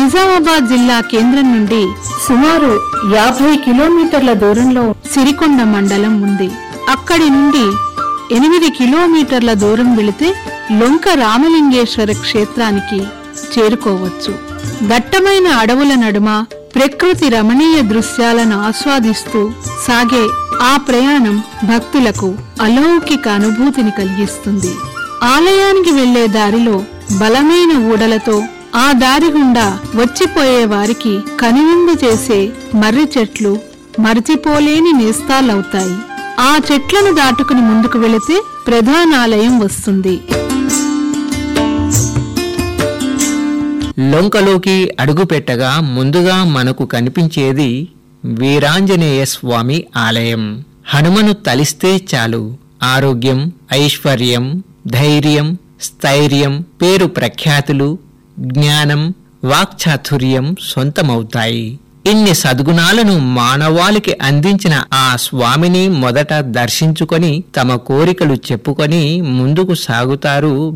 నిజామాబాద్ జిల్లా కేంద్రం నుండి సుమారు యాభై కిలోమీటర్ల దూరంలో సిరికొండ మండలం ఉంది అక్కడి నుండి ఎనిమిది కిలోమీటర్ల దూరం వెళితే లొంక రామలింగేశ్వర క్షేత్రానికి చేరుకోవచ్చు దట్టమైన అడవుల నడుమ ప్రకృతి రమణీయ దృశ్యాలను ఆస్వాదిస్తూ సాగే ఆ ప్రయాణం భక్తులకు అలౌకిక అనుభూతిని కలిగిస్తుంది ఆలయానికి వెళ్లే దారిలో బలమైన ఊడలతో ఆ దారి గుండా వచ్చిపోయే వారికి కనువిందు చేసే మర్రి చెట్లు మరచిపోలేని నేస్తాలవుతాయి ఆ చెట్లను దాటుకుని ముందుకు వెళితే ప్రధానాలయం వస్తుంది లొంకలోకి అడుగుపెట్టగా ముందుగా మనకు కనిపించేది వీరాంజనేయ స్వామి ఆలయం హనుమను తలిస్తే చాలు ఆరోగ్యం ఐశ్వర్యం ధైర్యం స్థైర్యం పేరు ప్రఖ్యాతులు జ్ఞానం వాక్చాతుర్యం సొంతమవుతాయి ఇన్ని సద్గుణాలను మానవాళికి అందించిన ఆ స్వామిని మొదట దర్శించుకొని తమ కోరికలు చెప్పుకొని ముందుకు సాగుతారు